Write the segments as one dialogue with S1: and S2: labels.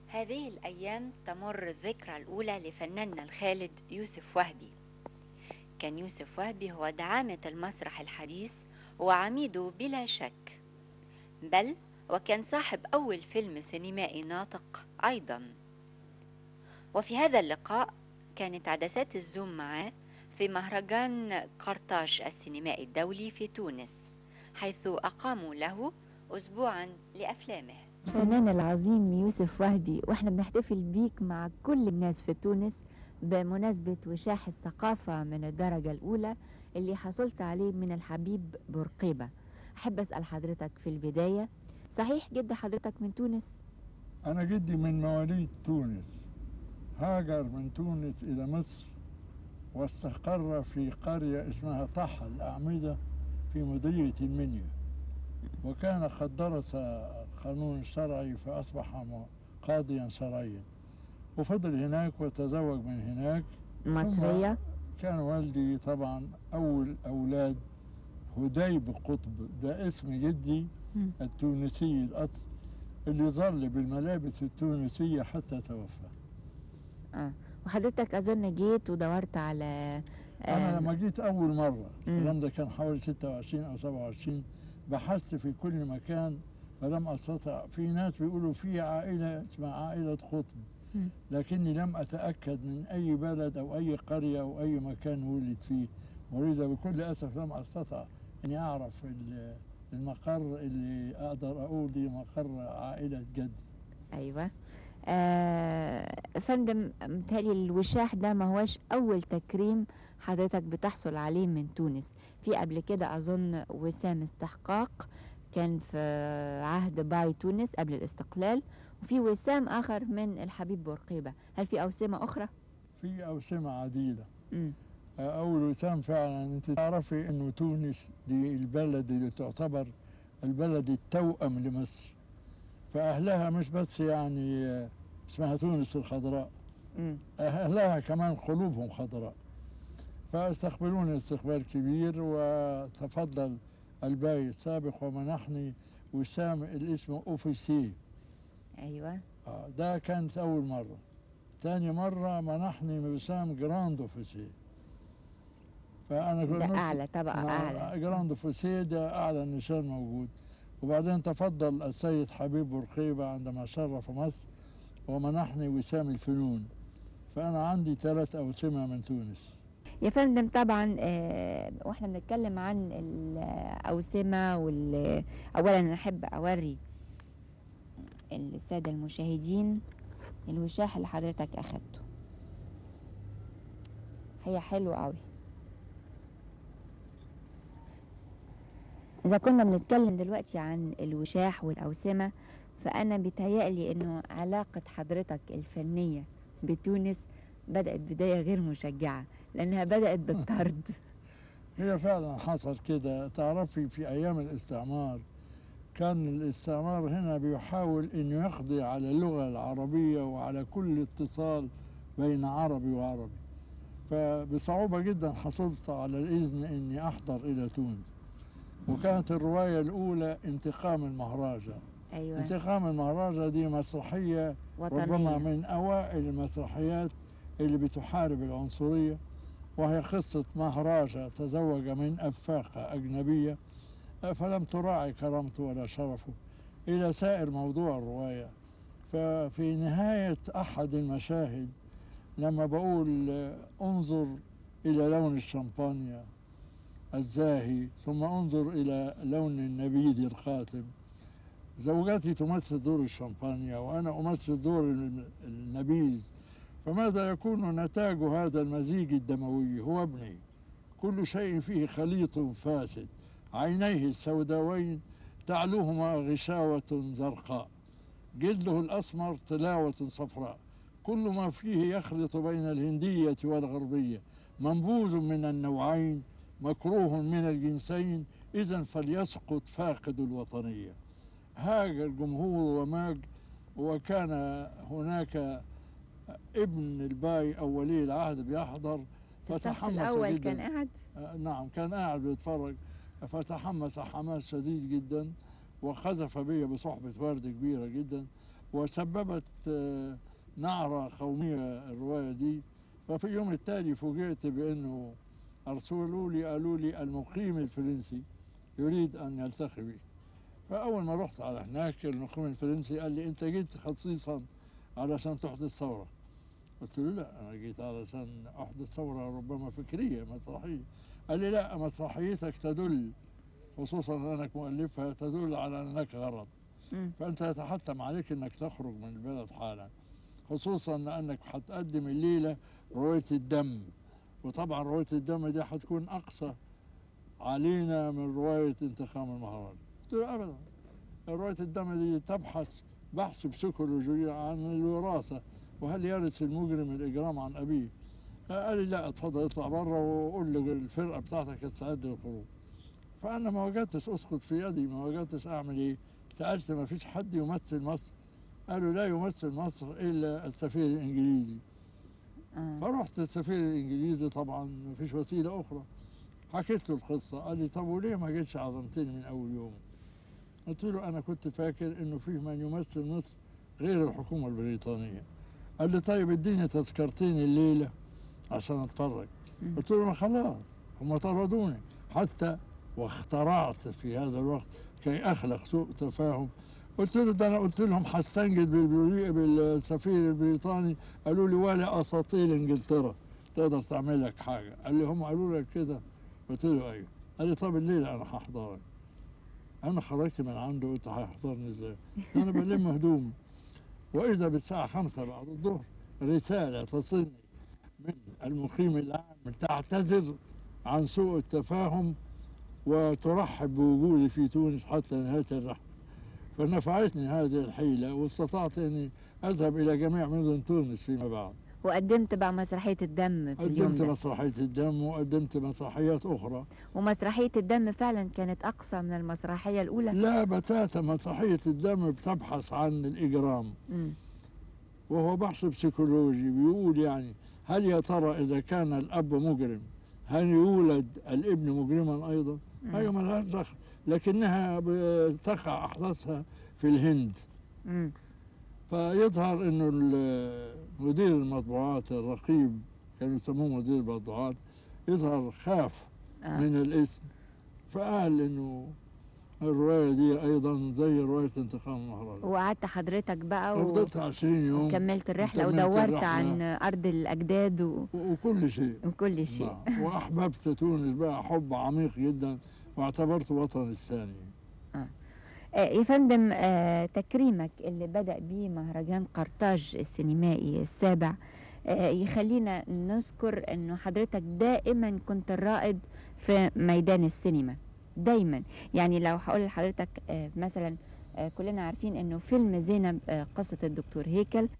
S1: هذه الأيام تمر الذكرى الأولى لفناننا الخالد يوسف وهبي كان يوسف وهبي هو دعامة المسرح الحديث وعميده بلا شك بل وكان صاحب أول فيلم سينمائي ناطق أيضا وفي هذا اللقاء كانت عدسات الزوم معاه في مهرجان قرطاج السينمائي الدولي في تونس حيث أقاموا له أسبوعا لأفلامه
S2: الفنان العظيم يوسف وهبي واحنا بنحتفل بيك مع كل الناس في تونس بمناسبة وشاح الثقافة من الدرجة الأولى اللي حصلت عليه من الحبيب بورقيبة أحب أسأل حضرتك في البداية صحيح جد حضرتك من تونس؟
S3: أنا جدي من مواليد تونس هاجر من تونس إلى مصر واستقر في قرية اسمها طح الأعمدة في مديرية المنيا وكان قد درس قانون شرعي فأصبح قاضيا شرعيا وفضل هناك وتزوج من هناك
S2: مصرية
S3: كان والدي طبعا أول أولاد هديب قطب ده اسم جدي
S2: مم.
S3: التونسي الأصل اللي ظل بالملابس التونسية حتى توفى
S2: آه. وحضرتك أظن جيت ودورت على
S3: أنا
S2: آه،
S3: لما جيت أول مرة
S2: مم.
S3: الكلام ده كان حوالي 26 أو 27 بحثت في كل مكان فلم أستطع في ناس بيقولوا في عائلة اسمها عائلة قطب
S2: مم.
S3: لكني لم أتأكد من أي بلد أو أي قرية أو أي مكان ولد فيه ولذا بكل أسف لم أستطع أني أعرف ال- المقر اللي أقدر أقول دي مقر عائلة جدي
S2: أيوة آه فندم متهيألي الوشاح ده ما هوش أول تكريم حضرتك بتحصل عليه من تونس في قبل كده أظن وسام استحقاق كان في عهد باي تونس قبل الاستقلال وفي وسام آخر من الحبيب بورقيبة هل في أوسمة أخرى؟
S3: في أوسمة عديدة
S2: مم.
S3: أول وسام فعلا أنت تعرفي أنه تونس دي البلد اللي تعتبر البلد التوأم لمصر فأهلها مش بس يعني آه، اسمها تونس الخضراء
S2: مم.
S3: أهلها كمان قلوبهم خضراء فاستقبلوني استقبال كبير وتفضل الباي السابق ومنحني وسام الاسم أوفيسي
S2: أيوة
S3: آه، ده كانت أول مرة تاني مرة منحني وسام جراند أوفيسي فأنا
S2: ده
S3: كنت
S2: أعلى طبقة أعلى
S3: جراند أوفيسي ده أعلى نشان موجود وبعدين تفضل السيد حبيب بورقيبة عندما شرف مصر ومنحني وسام الفنون فأنا عندي ثلاث أوسمة من تونس
S2: يا فندم طبعا آه، واحنا بنتكلم عن الأوسمة وال أولا أنا أحب أوري السادة المشاهدين الوشاح اللي حضرتك أخدته هي حلوة قوي إذا كنا بنتكلم دلوقتي عن الوشاح والأوسمة فأنا بيتهيألي إنه علاقة حضرتك الفنية بتونس بدأت بداية غير مشجعة لأنها بدأت بالطرد
S3: هي فعلا حصل كده تعرفي في أيام الاستعمار كان الاستعمار هنا بيحاول أنه يقضي على اللغة العربية وعلى كل اتصال بين عربي وعربي فبصعوبة جدا حصلت على الإذن أني أحضر إلى تونس وكانت الرواية الأولى انتقام المهراجة
S2: أيوة
S3: انتقام المهراجة دي مسرحية ربما
S2: وطنية
S3: من أوائل المسرحيات اللي بتحارب العنصرية وهي قصة مهراجة تزوج من أفاقة أجنبية فلم تراعي كرامته ولا شرفه إلى سائر موضوع الرواية ففي نهاية أحد المشاهد لما بقول آه، انظر إلى لون الشمبانيا الزاهي ثم انظر إلى لون النبيذ الخاتم زوجتي تمثل دور الشمبانيا وأنا أمثل دور الن- النبيذ فماذا يكون نتاج هذا المزيج الدموي هو ابني كل شيء فيه خليط فاسد عينيه السوداوين تعلوهما غشاوة زرقاء جلده الأسمر تلاوة صفراء كل ما فيه يخلط بين الهندية والغربية منبوذ من النوعين مكروه من الجنسين إذا فليسقط فاقد الوطنية هاج الجمهور وماج وكان هناك ابن الباي أو ولي العهد بيحضر
S2: في الصف
S3: فتحمس
S2: الأول
S3: جدا
S2: كان قاعد
S3: آه، نعم كان قاعد بيتفرج فتحمس حماس شديد جدا وقذف بي بصحبة وردة كبيرة جدا وسببت آه، نعرة قومية الرواية دي وفي اليوم التالي فوجئت بأنه أرسلوا لي قالوا لي المقيم الفرنسي يريد أن يلتقي بي فأول ما رحت على هناك المقيم الفرنسي قال لي أنت جيت خصيصا علشان تحدث ثورة قلت له لا أنا جيت علشان أحدث ثورة ربما فكرية مسرحية قال لي لا مسرحيتك تدل خصوصا أنك مؤلفها تدل على أنك غرض
S2: مم.
S3: فأنت يتحتم عليك أنك تخرج من البلد حالا خصوصا أنك هتقدم الليلة رواية الدم وطبعا رواية الدم دي هتكون أقصى علينا من رواية انتقام المهرجان قلت له أبدا رواية الدم دي تبحث بحث بسيكولوجي عن الوراثة وهل يرث المجرم الإجرام عن أبيه قال لي لا اتفضل اطلع بره وقول للفرقة بتاعتك تستعد للخروج فأنا ما وجدتش أسقط في يدي ما وجدتش أعمل إيه سألت ما فيش حد يمثل مصر قالوا لا يمثل مصر إلا السفير الإنجليزي
S2: آه.
S3: فرحت السفير الإنجليزي طبعا ما فيش وسيلة أخرى حكيت له القصة قال لي طب وليه ما جيتش عزمتني من أول يوم قلت له أنا كنت فاكر إنه فيه من يمثل مصر غير الحكومة البريطانية قال لي طيب اديني تذكرتين الليلة عشان أتفرج
S2: مم.
S3: قلت له ما خلاص هم طردوني حتى واخترعت في هذا الوقت كي أخلق سوء تفاهم قلت له ده أنا قلت لهم هستنجد بالبري- بالسفير البريطاني قالوا لي ولا أساطيل إنجلترا تقدر تعمل لك حاجة قال لي هم قالوا لك كده قلت له أيوه قال لي طب الليلة أنا هحضرك أنا خرجت من عنده قلت هيحضرني إزاي أنا بلم هدوم وإذا بالساعة خمسة بعد الظهر رسالة تصلني من المقيم العام تعتذر عن سوء التفاهم وترحب بوجودي في تونس حتى نهاية الرحلة فنفعتني هذه الحيلة واستطعت أني أذهب إلى جميع مدن تونس فيما بعد
S2: وقدمت بقى مسرحية الدم في اليوم
S3: قدمت
S2: ده
S3: مسرحية الدم وقدمت مسرحيات أخرى
S2: ومسرحية الدم فعلا كانت أقصى من المسرحية الأولى
S3: لا بتاتا مسرحية الدم بتبحث عن الإجرام
S2: مم.
S3: وهو بحث بسيكولوجي بيقول يعني هل يا ترى إذا كان الأب مجرم هل يولد الابن مجرما أيضا؟
S2: مم.
S3: أيوة ملهاش دخل لكنها تقع أحداثها في الهند
S2: مم.
S3: فيظهر انه ال- مدير المطبوعات الرقيب كانوا يسموه مدير المطبوعات يظهر خاف
S2: آه.
S3: من الاسم فقال انه الرواية دي أيضا زي رواية انتقام المهرجان
S2: وقعدت حضرتك بقى و...
S3: فضلت 20 يوم
S2: وكملت الرحلة
S3: وكملت
S2: ودورت
S3: الرحلة.
S2: عن أرض الأجداد و...
S3: و- وكل شيء
S2: وكل شيء
S3: نعم. وأحببت تونس بقى حب عميق جدا واعتبرته وطني الثاني
S2: آه، يا فندم آه، تكريمك اللي بدأ بيه مهرجان قرطاج السينمائي السابع آه، يخلينا نذكر انه حضرتك دائما كنت الرائد في ميدان السينما دايما يعني لو هقول لحضرتك آه، مثلا آه، كلنا عارفين انه فيلم زينب آه، قصة الدكتور هيكل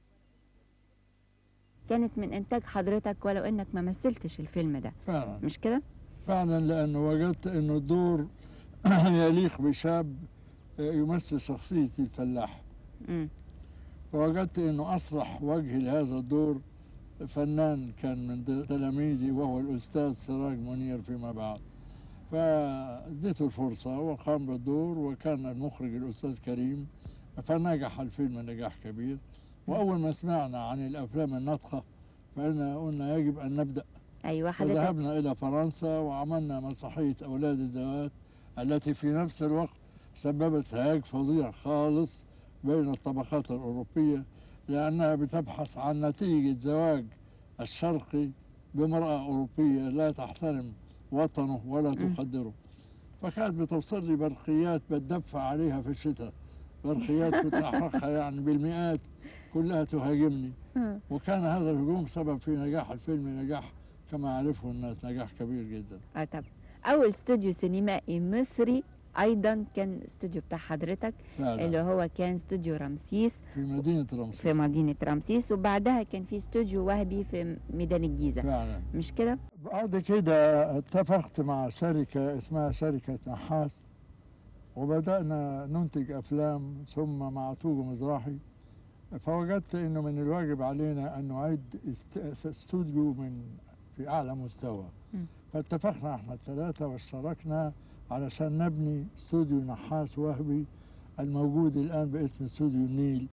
S2: كانت من انتاج حضرتك ولو انك ما مثلتش الفيلم ده
S3: فعلا
S2: مش كده؟
S3: فعلا لأنه وجدت أنه الدور يليق بشاب يمثل شخصية الفلاح
S2: مم.
S3: فوجدت انه اصلح وجه لهذا الدور فنان كان من تلاميذي وهو الاستاذ سراج منير فيما بعد فاديته الفرصه وقام بالدور وكان المخرج الاستاذ كريم فنجح الفيلم نجاح كبير واول ما سمعنا عن الافلام الناطقه فإنا قلنا يجب ان نبدا
S2: ايوه حضرتك
S3: فذهبنا الى فرنسا وعملنا مسرحيه اولاد الزوات التي في نفس الوقت سببت هياج فظيع خالص بين الطبقات الأوروبية لأنها بتبحث عن نتيجة زواج الشرقي بامرأة أوروبية لا تحترم وطنه ولا
S2: مم.
S3: تقدره فكانت بتوصل لي برقيات بتدفع عليها في الشتاء برقيات كنت أحرقها يعني بالمئات كلها تهاجمني
S2: مم.
S3: وكان هذا الهجوم سبب في نجاح الفيلم نجاح كما عرفه الناس نجاح كبير جدا
S2: اه طب اول استوديو سينمائي مصري ايضا كان استوديو بتاع حضرتك
S3: فعلا
S2: اللي هو كان استوديو رمسيس
S3: في مدينة رمسيس
S2: في مدينة رمسيس وبعدها كان في استوديو وهبي في ميدان الجيزة
S3: فعلا
S2: مش كده؟
S3: بعد كده اتفقت مع شركة اسمها شركة نحاس وبدأنا ننتج أفلام ثم مع توجو مزراحي فوجدت أنه من الواجب علينا أن نعد است- استوديو من في أعلى مستوى
S2: م.
S3: فاتفقنا احنا الثلاثة واشتركنا علشان نبني استوديو نحاس وهبي الموجود الآن باسم استوديو النيل